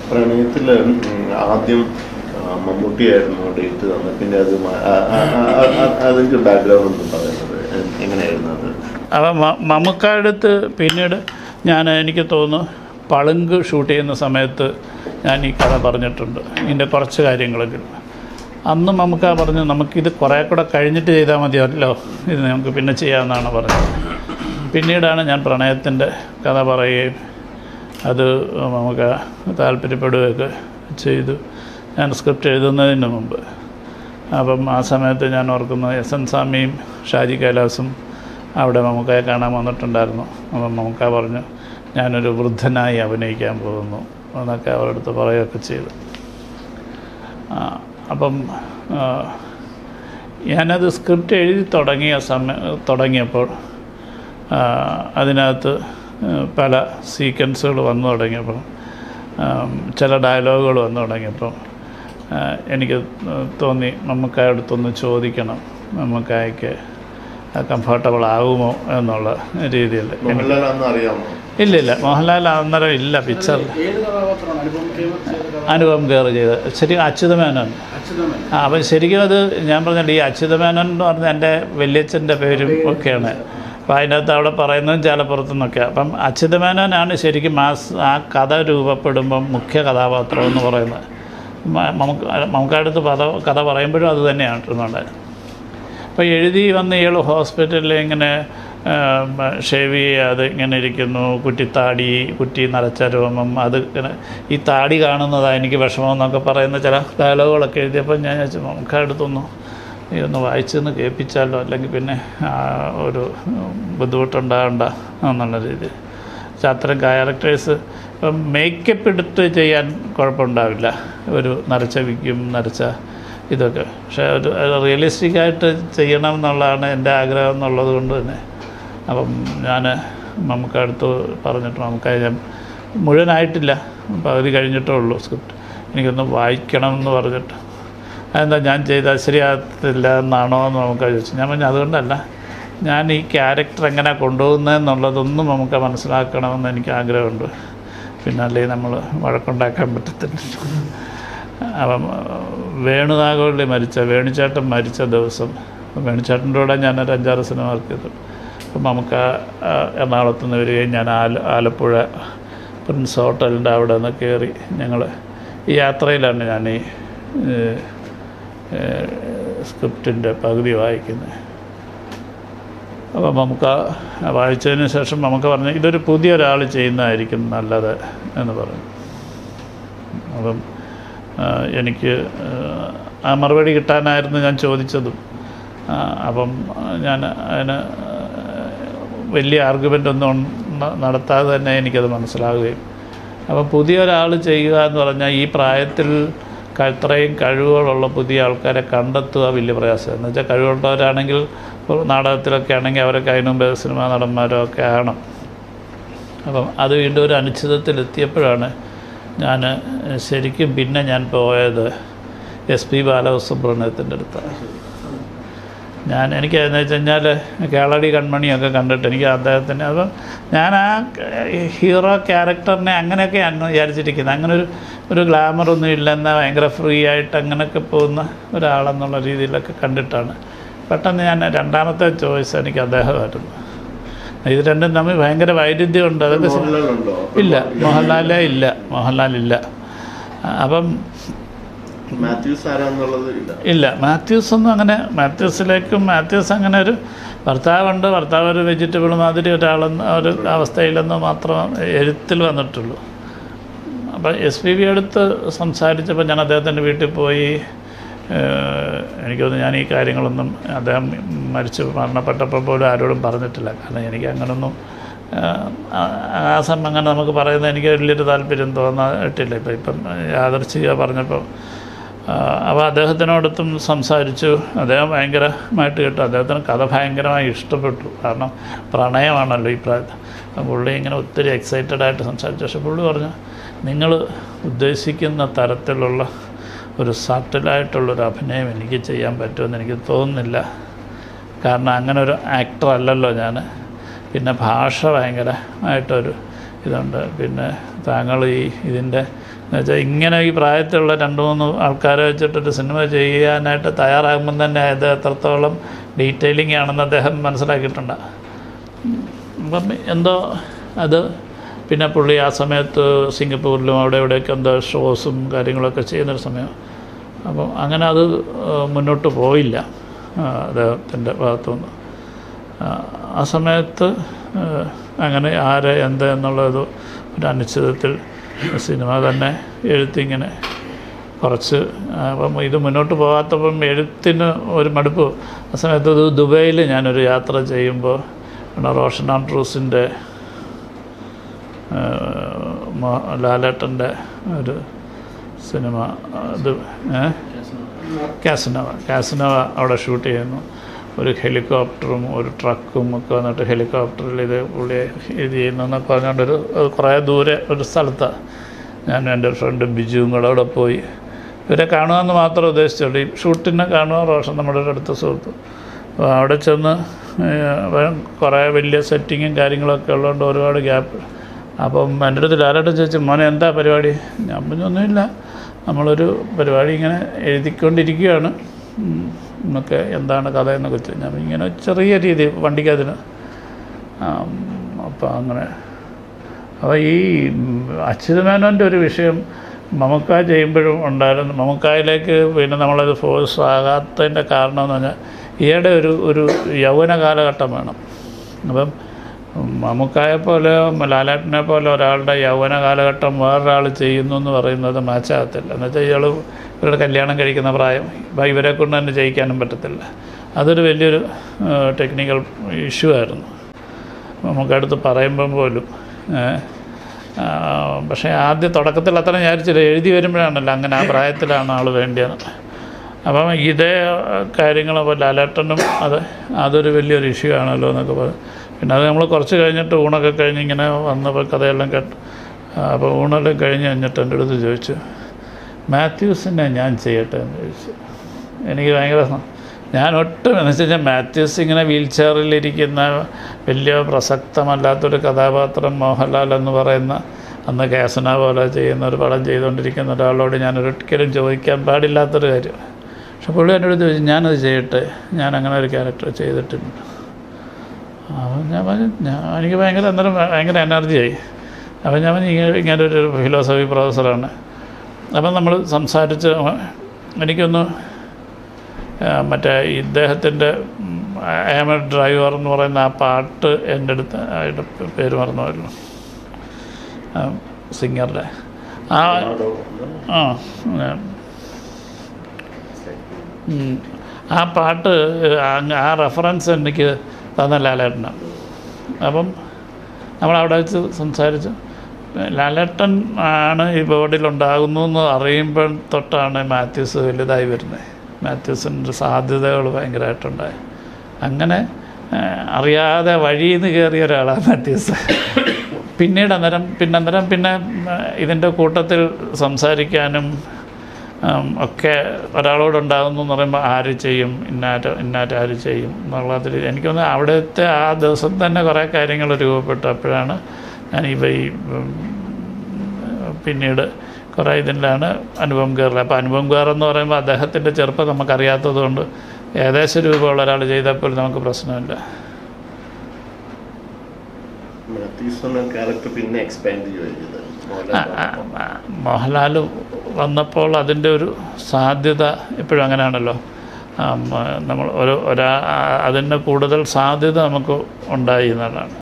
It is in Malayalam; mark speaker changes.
Speaker 1: പ്രണയത്തില് ഉം, ആദ്യം ആ, മമ്മൂട്ടിയായിരുന്നു ഡേറ്റ് തന്നത് പിന്നെ അത് മ- ആ- ആ- ആ- ആ- ആ- അതിന്റെ ബാക്ക്ഗ്രൗണ്ട് ഒന്നും പറയുന്നത് എ- എങ്ങനെയായിരുന്നു അത്
Speaker 2: അപ്പം മ- മമ്മൂക്കാടുത്ത് പിന്നീട് ഞാൻ എനിക്ക് തോന്നുന്നു പളുങ്ക് ഷൂട്ട് ചെയ്യുന്ന സമയത്ത് ഞാൻ ഈ കഥ പറഞ്ഞിട്ടുണ്ട് ഇതിൻ്റെ കുറച്ച് കാര്യങ്ങളെങ്കിലും അന്ന് മമ്മൂക്ക പറഞ്ഞു നമുക്കിത് കുറേ കൂടെ കഴിഞ്ഞിട്ട് ചെയ്താൽ മതിയല്ലോ ഇത് നമുക്ക് പിന്നെ ചെയ്യാമെന്നാണ് പറഞ്ഞത് പിന്നീടാണ് ഞാൻ പ്രണയത്തിൻ്റെ കഥ പറയുകയും അത് നമുക്ക് താല്പര്യപ്പെടുകയൊക്കെ ചെയ്തു ഞാൻ സ്ക്രിപ്റ്റ് എഴുതുന്നതിന് മുമ്പ് അപ്പം ആ സമയത്ത് ഞാൻ ഓർക്കുന്നു എസ് എൻ സ്വാമിയും ഷാജി കൈലാസും അവിടെ മമ്മൂക്കയെ കാണാൻ വന്നിട്ടുണ്ടായിരുന്നു അപ്പം മമ്മൂക്ക പറഞ്ഞു ഞാനൊരു വൃദ്ധനായി അഭിനയിക്കാൻ പോകുന്നു എന്നൊക്കെ അവരുടെ അടുത്ത് പറയുകയൊക്കെ ചെയ്തു ആ, അപ്പം ആ, ഞാനത് സ്ക്രിപ്റ്റ് എഴുതി തുടങ്ങിയ സമയ തുടങ്ങിയപ്പോൾ ആ, അതിനകത്ത് ആ, പല സീക്വൻസുകൾ വന്നു തുടങ്ങിയപ്പോൾ ആ, ചില ഡയലോഗുകൾ വന്നു തുടങ്ങിയപ്പോൾ ആ, എനിക്ക് തോന്നി മമ്മൂക്കായ അടുത്തൊന്ന് ചോദിക്കണം മമ്മൂക്കായ്ക്ക് കംഫർട്ടബിൾ ആകുമോ എന്നുള്ള രീതിയിൽ എനിക്ക്
Speaker 1: മോഹൻലാൽ അന്ന് അറിയാമോ
Speaker 2: ഇല്ല ഇല്ല മോഹൻലാൽ അന്നേരം ഇല്ല പിക്ചറിൽ
Speaker 3: ഏത് കഥാപാത്രമാണ് അനുപം ഖേമർ ചെയ്ത കഥാപാത്രം
Speaker 2: അനുപം കയറി ചെയ്ത് ശരി അച്യുതമേനോൻ
Speaker 3: അച്യുതമൻ
Speaker 2: ആ അപ്പം ശരിക്കും അത് ഞാൻ പറഞ്ഞില്ല ഈ അച്യുതമേനോൻ എന്ന് പറഞ്ഞ എൻ്റെ വല്യച്ഛൻ്റെ പേരും ഒക്കെയാണ് അപ്പം അതിനകത്ത് അവിടെ പറയുന്നതും ചാലപ്പുറത്തു നിന്നൊക്കെ അപ്പം അച്യുതമേനോനാണ് ശരിക്കും ആ സ് ആ കഥ രൂപപ്പെടുമ്പം മുഖ്യ കഥാപാത്രം എന്ന് പറയുന്നത് മ- നമുക്ക് നമുക്കടുത്ത് പദ കഥ പറയുമ്പോഴും അത് തന്നെയാണ് ഇരുന്നുണ്ടായത് അപ്പോൾ എഴുതി വന്ന് ഇയാൾ ഹോസ്പിറ്റലിൽ ഇങ്ങനെ ഷേവ് ചെയ്യാതെ ഇങ്ങനെ ഇരിക്കുന്നു കുറ്റിത്താടി കുറ്റി നരച്ച രോമം അത് ഇങ്ങനെ ഈ താടി കാണുന്നതാണ് എനിക്ക് വിഷമം എന്നൊക്കെ പറയുന്ന ചില ഡയലോഗുകളൊക്കെ എഴുതിയപ്പോൾ ഞാൻ വിചാരിച്ചു നമുക്ക് അടുത്തൊന്നു ഈ ഒന്ന് വായിച്ചൊന്ന് കേൾപ്പിച്ചാലോ അല്ലെങ്കിൽ പിന്നെ ആ, ഒരു ബുദ്ധിമുട്ടുണ്ടാകണ്ട എന്നുള്ള രീതിയിൽ പക്ഷെ അത്തരം ക്യാരക്ടേഴ്സ് ഇപ്പം മേക്കപ്പ് എടുത്ത് ചെയ്യാൻ കുഴപ്പമുണ്ടാവില്ല ഒരു നരച്ച വിക്കും നരച്ച ഇതൊക്കെ പക്ഷേ ഒരു റിയലിസ്റ്റിക് ആയിട്ട് ചെയ്യണം എന്നുള്ളതാണ് എൻ്റെ ആഗ്രഹം എന്നുള്ളത് കൊണ്ട് തന്നെ അപ്പം ഞാൻ നമുക്ക് അടുത്ത് പറഞ്ഞിട്ട് നമുക്ക് ഞാൻ മുഴുവനായിട്ടില്ല പകുതി കഴിഞ്ഞിട്ടേ ഉള്ളൂ സ്ക്രിപ്റ്റ് എനിക്കൊന്ന് വായിക്കണം എന്ന് പറഞ്ഞിട്ട് അതെന്താ ഞാൻ ചെയ്താൽ ശരിയാകത്തില്ല എന്നാണോ എന്ന് നമുക്ക് ചോദിച്ചു ഞാൻ പറഞ്ഞു അതുകൊണ്ടല്ല ഞാൻ ഈ ക്യാരക്ടർ എങ്ങനെ കൊണ്ടുപോകുന്നതെന്നുള്ളതൊന്നും നമുക്ക് മനസ്സിലാക്കണമെന്ന് എനിക്ക് ആഗ്രഹമുണ്ട് പിന്നെ അല്ലെങ്കിൽ നമ്മൾ വഴക്കുണ്ടാക്കാൻ പറ്റത്തില്ല അപ്പം വേണുനാഗവള്ളി മരിച്ച വേണുചേട്ടൻ മരിച്ച ദിവസം വേണുചേട്ടൻ്റെ കൂടെ ഞാനൊരു അഞ്ചാറ് സിനിമ വർക്ക് ചെയ്തു അപ്പം നമുക്ക് ആ, എറണാകുളത്ത് നിന്ന് വരികയും ഞാൻ ആല ആലപ്പുഴ പ്രിൻസ് ഹോട്ടലിൻ്റെ അവിടെ നിന്ന് കയറി ഞങ്ങൾ ഈ യാത്രയിലാണ് ഞാൻ ഈ സ്ക്രിപ്റ്റിൻ്റെ പകുതി വായിക്കുന്നത് അപ്പം നമുക്ക് വായിച്ചതിന് ശേഷം നമുക്ക് പറഞ്ഞു ഇതൊരു പുതിയ ഒരാൾ ചെയ്യുന്നതായിരിക്കും നല്ലത് എന്ന് പറഞ്ഞു അപ്പം ആ, എനിക്ക് ആ, ആ മറുപടി കിട്ടാനായിരുന്നു ഞാൻ ചോദിച്ചതും ആ, അപ്പം ഞാൻ അതിന് വലിയ ആർഗ്യുമെൻ്റ് ഒന്നും ന- നടത്താതെ തന്നെ എനിക്കത് മനസ്സിലാവുകയും അപ്പം പുതിയ ഒരാൾ ചെയ്യുക എന്ന് പറഞ്ഞാൽ ഈ പ്രായത്തിൽ ക- ഇത്രയും കഴിവുകളുള്ള പുതിയ ആൾക്കാരെ കണ്ടെത്തുക വലിയ പ്രയാസം എന്ന് വെച്ചാൽ കഴിവുള്ളവരാണെങ്കിൽ ഇപ്പോൾ നാടകത്തിലൊക്കെ ആണെങ്കിൽ അവരൊക്കെ അതിനു മുമ്പ് സിനിമാ നടന്മാരോ ഒക്കെ ആണ് അപ്പം അത് വീണ്ടും ഒരു അനിശ്ചിതത്തിലെത്തിയപ്പോഴാണ് ഞാൻ ശരിക്കും പിന്നെ ഞാൻ പോയത് എസ് പി ബാലസുബ്രഹ്മണ്യത്തിൻ്റെ അടുത്താണ് ഞാൻ എനിക്ക് എന്ന് വെച്ച് കഴിഞ്ഞാൽ കേളടി കൺമണിയൊക്കെ കണ്ടിട്ട് എനിക്ക് അദ്ദേഹത്തിൻ്റെ അപ്പം ഞാൻ ആ ഹീറോ ക്യാരക്ടറിനെ അങ്ങനെയൊക്കെയാണ് വിചാരിച്ചിരിക്കുന്നത് അങ്ങനെ ഒരു ഒരു ഗ്ലാമറൊന്നും ഇല്ലെന്ന ഭയങ്കര ഫ്രീ ആയിട്ട് അങ്ങനെയൊക്കെ പോകുന്ന ഒരാളെന്നുള്ള രീതിയിലൊക്കെ കണ്ടിട്ടാണ് പെട്ടെന്ന് ഞാൻ രണ്ടാമത്തെ ചോയ്സ് എനിക്ക് അദ്ദേഹമായിരുന്നു ഇത് രണ്ടും തമ്മിൽ ഭയങ്കര വൈരുദ്ധ്യമുണ്ട് അതൊക്കെ ശരി-
Speaker 1: മോഹൻലാൽ ഉണ്ടോ
Speaker 2: ഇല്ല മോഹൻലാലേ ഇല്ല മോഹൻലാൽ ഇല്ല അപ്പം
Speaker 1: മാത്യൂസ് ആരാന്നുള്ളത് ഇല്ല
Speaker 2: ഇല്ല മാത്യൂസ് ഒന്നും അങ്ങനെ മാത്യൂസിലേക്കും മാത്യൂസ് അങ്ങനെ ഒരു ഭർത്താവുണ്ട് ഭർത്താവ് ഒരു വെജിറ്റബിൾ മാതിരി ഒരാളെന്ന് ഒരു അവസ്ഥയിലെന്ന് മാത്രം എഴുത്തിൽ വന്നിട്ടുള്ളൂ അപ്പം എസ് പി ബി അടുത്ത് സംസാരിച്ചപ്പോൾ ഞാൻ അദ്ദേഹത്തിൻ്റെ വീട്ടിൽ പോയി ഏഹ്, എനിക്ക് തോന്നുന്നു ഞാൻ ഈ കാര്യങ്ങളൊന്നും അദ്ദേഹം മരിച്ചു മരണപ്പെട്ടപ്പോൾ പോലും ആരോടും പറഞ്ഞിട്ടില്ല കാരണം എനിക്ക് അങ്ങനൊന്നും ഏഹ്, ആ- ആ സമയം അങ്ങനെ നമുക്ക് പറയുന്നത് എനിക്ക് വലിയൊരു താല്പര്യം തോന്നിയിട്ടില്ല ഇപ്പം ഇപ്പം യാദർച്ഛിക പറഞ്ഞപ്പോൾ അപ്പോൾ അദ്ദേഹത്തിനോടൊത്തും സംസാരിച്ചു അദ്ദേഹം ഭയങ്കരമായിട്ട് കേട്ടു അദ്ദേഹത്തിന് കഥ ഭയങ്കരമായി ഇഷ്ടപ്പെട്ടു കാരണം പ്രണയമാണല്ലോ ഈ പ്രായത്തിൽ അപ്പം പുള്ളി ഇങ്ങനെ ഒത്തിരി എക്സൈറ്റഡ് ആയിട്ട് സംസാരിച്ചു പക്ഷെ പുള്ളി പറഞ്ഞു നിങ്ങൾ ഉദ്ദേശിക്കുന്ന തരത്തിലുള്ള ഒരു സട്ടിലായിട്ടുള്ളൊരു അഭിനയം എനിക്ക് ചെയ്യാൻ പറ്റുമെന്ന് എനിക്ക് തോന്നുന്നില്ല കാരണം അങ്ങനെ ഒരു ആക്ടർ അല്ലല്ലോ ഞാൻ പിന്നെ ഭാഷ ഭയങ്കരമായിട്ടൊരു ഇതുണ്ട് പിന്നെ താങ്കൾ ഈ ഇതിൻ്റെ എന്നുവെച്ചാൽ ഇങ്ങനെ ഈ പ്രായത്തിലുള്ള രണ്ട് മൂന്ന് ആൾക്കാരെ വെച്ചിട്ടൊരു സിനിമ ചെയ്യാനായിട്ട് തയ്യാറാകുമ്പം തന്നെ അത് എത്രത്തോളം ഡീറ്റെയിലിംഗ് ആണെന്ന് അദ്ദേഹം മനസ്സിലാക്കിയിട്ടുണ്ട് അപ്പം എന്തോ അത് പിന്നെ പുള്ളി ആ സമയത്ത് സിംഗപ്പൂരിലും അവിടെ ഇവിടെയൊക്കെ എന്തോ ഷോസും കാര്യങ്ങളൊക്കെ ചെയ്യുന്നൊരു സമയം അപ്പം അങ്ങനെ അത് ആ, മുന്നോട്ട് പോയില്ല ആ, അദ്ദേഹത്തിൻ്റെ ഭാഗത്തുനിന്ന് ആ, ആ സമയത്ത് ആ, അങ്ങനെ ആരെ എന്ത് എന്നുള്ളത് ഒരു അനിശ്ചിതത്തിൽ സിനിമ തന്നെ എഴുത്തിങ്ങനെ കുറച്ച് ആ, അപ്പം ഇത് മുന്നോട്ട് പോകാത്തപ്പം എഴുത്തിന് ഒരു മടുപ്പ് ആ സമയത്ത് ഇത് ദുബൈയിൽ ഞാനൊരു യാത്ര ചെയ്യുമ്പോൾ പിന്നെ റോഷൻ ആൻഡ്രൂസിൻ്റെ ലാലേട്ടൻ്റെ ഒരു സിനിമ ഇത് ഏഹ് കാസിനോവ കാസിനോവ അവിടെ ഷൂട്ട് ചെയ്യുന്നു ഒരു ഹെലികോപ്റ്ററും ഒരു ട്രക്കും ഒക്കെ വന്നിട്ട് ഹെലികോപ്റ്ററിൽ ഇത് പുള്ളി ഇത് ചെയ്യുന്നു എന്നൊക്കെ പറഞ്ഞുകൊണ്ടൊരു അത് കുറേ ദൂരെ ഒരു സ്ഥലത്താണ് ഞാൻ എൻ്റെ ഫ്രണ്ട് ബിജുവും കൂടെ അവിടെ പോയി ഇവരെ കാണുമെന്ന് മാത്രം ഉദ്ദേശിച്ചുള്ളൂ ഈ ഷൂട്ടിനെ കാണുക റോഷൻ നമ്മുടെ ഒരു അടുത്ത സുഹൃത്ത് അപ്പോൾ അവിടെ ചെന്ന് ഏഹ്, കുറേ വലിയ സെറ്റിങ്ങും കാര്യങ്ങളൊക്കെ ഉള്ളതുകൊണ്ട് ഒരുപാട് ഗ്യാപ്പ് അപ്പം എൻ്റെ അടുത്ത് ലാലാട്ടൻ ചോദിച്ചു മോനെ എന്താ പരിപാടി ഞാൻ പറഞ്ഞൊന്നുമില്ല നമ്മളൊരു പരിപാടി ഇങ്ങനെ എഴുതിക്കൊണ്ടിരിക്കുകയാണ് ഉം, എന്നൊക്കെ എന്താണ് കഥ എന്നൊക്കെ ചോദിച്ചു ഞാൻ ഇങ്ങനെ ചെറിയ രീതി വണ്ടിക്കതിന് അപ്പം അങ്ങനെ അപ്പോൾ ഈ അച്യുതമേനോൻ്റെ ഒരു വിഷയം മമക്ക ചെയ്യുമ്പോഴും ഉണ്ടായിരുന്നു മമക്കായിലേക്ക് പിന്നെ നമ്മളത് ഫോഴ്സ് ആകാത്തതിൻ്റെ കാരണം എന്ന് പറഞ്ഞാൽ ഈയുടെ ഒരു ഒരു യൗവന കാലഘട്ടം വേണം അപ്പം മമ്മൂക്കായെ പോലെ ലാലേട്ടനെ പോലെ ഒരാളുടെ യൗവന കാലഘട്ടം വേറൊരാൾ ചെയ്യുന്നു എന്ന് പറയുന്നത് മാച്ചാകത്തില്ല എന്നുവെച്ചാൽ ഇയാൾ ഇവരുടെ കല്യാണം കഴിക്കുന്ന പ്രായം ഇപ്പം ഇവരെ കൊണ്ട് തന്നെ ചെയ്യിക്കാനും പറ്റത്തില്ല അതൊരു വലിയൊരു ടെക്നിക്കൽ ഇഷ്യൂ ആയിരുന്നു നമുക്കടുത്ത് പറയുമ്പം പോലും ഏ, ആ, പക്ഷേ ആദ്യ തുടക്കത്തിൽ അത്ര വിചാരിച്ചില്ല എഴുതി വരുമ്പോഴാണല്ലോ അങ്ങനെ ആ പ്രായത്തിലാണ് ആൾ വേണ്ടിയത് അപ്പം ഇതേ കാര്യങ്ങൾ അപ്പോൾ ലാലേട്ടനും അത് അതൊരു വലിയൊരു ഇഷ്യൂ ആണല്ലോ എന്നൊക്കെ പറഞ്ഞു പിന്നെ അത് നമ്മൾ കുറച്ച് കഴിഞ്ഞിട്ട് ഊണൊക്കെ കഴിഞ്ഞ് ഇങ്ങനെ വന്നപ്പോൾ കഥയെല്ലാം കേട്ട് അപ്പോൾ ഊണെല്ലാം കഴിഞ്ഞ് കഴിഞ്ഞിട്ട് എൻ്റെ അടുത്ത് ചോദിച്ചു മാത്യൂസിനെ ഞാൻ ചെയ്യട്ടെ എന്ന് ചോദിച്ചു എനിക്ക് ഭയങ്കര സ- ഞാൻ ഒട്ടും എന്ന് വെച്ച് കഴിഞ്ഞാൽ മാത്യൂസ് ഇങ്ങനെ വീൽ ചെയറിലിരിക്കുന്ന വലിയ പ്രസക്തമല്ലാത്തൊരു കഥാപാത്രം മോഹൻലാൽ എന്ന് പറയുന്ന അന്ന് കേസന പോലെ ചെയ്യുന്ന ഒരു പടം ചെയ്തുകൊണ്ടിരിക്കുന്ന ഒരാളോട് ഞാൻ ഒരിക്കലും ചോദിക്കാൻ പാടില്ലാത്തൊരു കാര്യം പക്ഷെ പുള്ളി എന്നോട് ചോദിച്ചു ഞാനത് ചെയ്യട്ടെ ഞാൻ അങ്ങനെ ഒരു ക്യാരക്ടർ ചെയ്തിട്ടുണ്ട് അപ്പം ഞാൻ പറഞ്ഞു ഞാൻ എനിക്ക് ഭയങ്കര അന്നേരം ഭയങ്കര എനർജിയായി അപ്പം ഞാൻ പറഞ്ഞു ഇങ്ങനെ ഇങ്ങനെ ഒരു ഫിലോസഫി പ്രൊഫസറാണ് അപ്പം നമ്മൾ സംസാരിച്ച് എനിക്കൊന്ന് ആ, മറ്റേ ഇദ്ദേഹത്തിൻ്റെ ആമ ഡ്രൈവർ എന്ന് പറയുന്ന ആ പാട്ട് എൻ്റെ അടുത്ത് ആയിട്ട് പേര് മറന്നുമായിരുന്നു സിംഗറുടെ ആ ആ ഞാൻ ഉം. ആ പാട്ട് ആ- ആ റെഫറൻസ് എനിക്ക് തന്ന ലാലേട്ടനാണ് അപ്പം നമ്മളവിടെ വെച്ച് സംസാരിച്ചു ലാലേട്ടൻ ആണ് ഈ ബോർഡിൽ ഉണ്ടാകുന്നു എന്ന് അറിയുമ്പോൾ തൊട്ടാണ് മാത്യൂസ് വലുതായി വരുന്നത് മാത്യൂസിൻ്റെ സാധ്യതകൾ ഭയങ്കരമായിട്ടുണ്ടായി അങ്ങനെ ആ, അറിയാതെ വഴിയിൽ നിന്ന് കയറിയ ഒരാളാണ് മാത്യൂസ് പിന്നീട് അന്നേരം പിന്നെ അന്നേരം പിന്നെ ഇതിൻ്റെ കൂട്ടത്തിൽ സംസാരിക്കാനും ഉം, ഒക്കെ ഒരാളോടുണ്ടാകുന്നു എന്ന് പറയുമ്പോൾ ആര് ചെയ്യും ഇന്നാറ്റ് ഇന്നാറ്റ് ആര് ചെയ്യും എന്നുള്ളതിൽ എനിക്കൊന്ന് അവിടുത്തെ ആ ദിവസം തന്നെ കുറേ കാര്യങ്ങൾ രൂപപ്പെട്ടു അപ്പോഴാണ് ഞാൻ ഇവ ഈ ഉം, പിന്നീട് കുറേ ഇതിലാണ് അനുപം കയറുക അപ്പോൾ അനുപം കയർ എന്ന് പറയുമ്പോൾ അദ്ദേഹത്തിൻ്റെ ചെറുപ്പം നമുക്കറിയാത്തത് കൊണ്ട് ഏകദേശം രൂപമുള്ള ഒരാൾ ചെയ്തപ്പോൾ നമുക്ക് പ്രശ്നമില്ല
Speaker 1: മാത്യൂസ് എന്ന ക്യാരക്ടർ പിന്നെ എക്സ്പാൻഡ് ചെയ്യുക
Speaker 2: ആ, ആ, ആ, മോഹൻലാൽ വന്നപ്പോൾ അതിൻ്റെ ഒരു സാധ്യത എപ്പോഴും അങ്ങനെയാണല്ലോ ആ, മ, നമ്മൾ ഒരു ഒരാ ആ, അതിന് കൂടുതൽ സാധ്യത നമുക്ക് ഉണ്ടായി എന്നുള്ളതാണ്